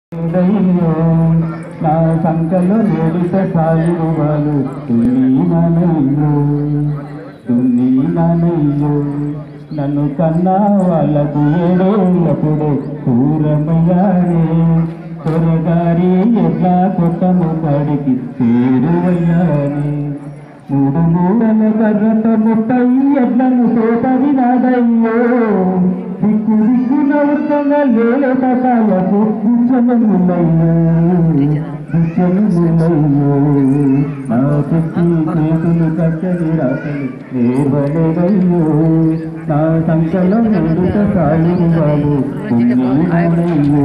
దయ్యో నా సంకలో నేడిత సాయువాలు తుని ననయ్యో తుని ననయ్యో నన్ను కన్నా వాళ్ళకు ఏడేళ్ళప్పుడే దూరమయ్యానే త్వరగారి ఎట్లా కొట్టము కాడికి చేరువయ్యానే మూడు మూడల కర్రతో ముప్పై ఎడ్లను సోపరి నాదయ్యో దిక్కు దిక్కు నవ్వుతంగా లేల సకాలకు కూర్చొనున్నయ్యో కూర్చొనున్నయ్యో నా చెట్టి చేతులు కచ్చని రాసలు నేర్వలేదయ్యో నా సంకలం ఎదుట సాయి వాళ్ళు పుణ్యమయ్యో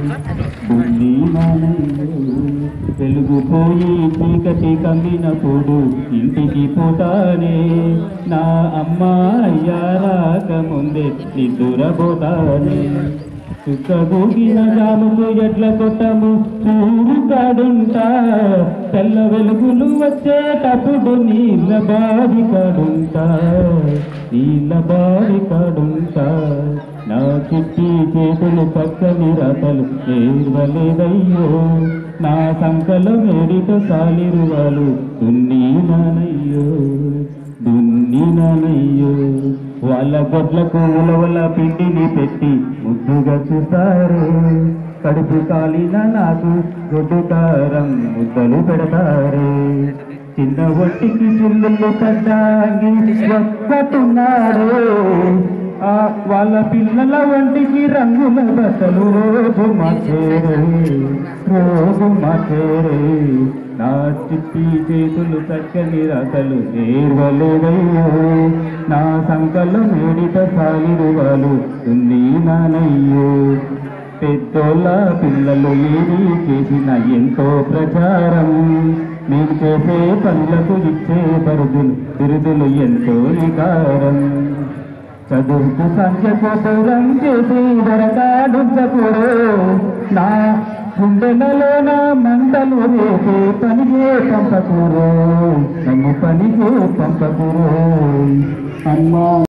వెలుగుపోయి చీకటి కమ్మినప్పుడు ఇంటికి పోతానే నా అమ్మ అయ్యారాక ముందే నిద్రపోతానే చుక్కబోగిన జాముకు ఎట్ల కొట్టము చూరు కాడుంటా తెల్ల వెలుగులు వచ్చేటప్పుడు నీళ్ళ బావి కాడుంటా నీళ్ళ బావి కాడుంటా నా చుట్టి చేతులు పక్కని రతలు ఏర్వలేదయ్యో నా సంకల వేడితో సాలిరువాలు దున్ని నానయ్యో దున్ని నానయ్యో వాళ్ళ గొడ్లకు ఉలవల పిండిని పెట్టి ముద్దుగా చూస్తారు కడుపు కాలిన నాకు గొడ్డు కారం ముద్దలు పెడతారు చిన్న ఒట్టికి చిల్లులు కడ్డాగి ఒక్కటున్నారు ఆ వాళ్ళ పిల్లల వంటికి రంగుల బట్టలు రోజు మార్చేరే రోజు మార్చేరే నా చిట్టి చేతులు చక్కని రకలు ఏర్వలేదయ్యో నా సంకలు మేడిత సాలిరువాలు ఉంది నానయ్యో పెద్దోళ్ళ పిల్లలు ఏది చేసిన ఎంతో ప్రచారం నేను చేసే పనులకు ఇచ్చే బరుదులు బిరుదులు ఎంతో నికారం చదువుకు సంఖ్య కోపం చేసి దరకాడుంచకూడో నా గుండెలలో నా మంటలు రేపే పనికే పంపకూరో నన్ను పనికే పంపకూరో అమ్మా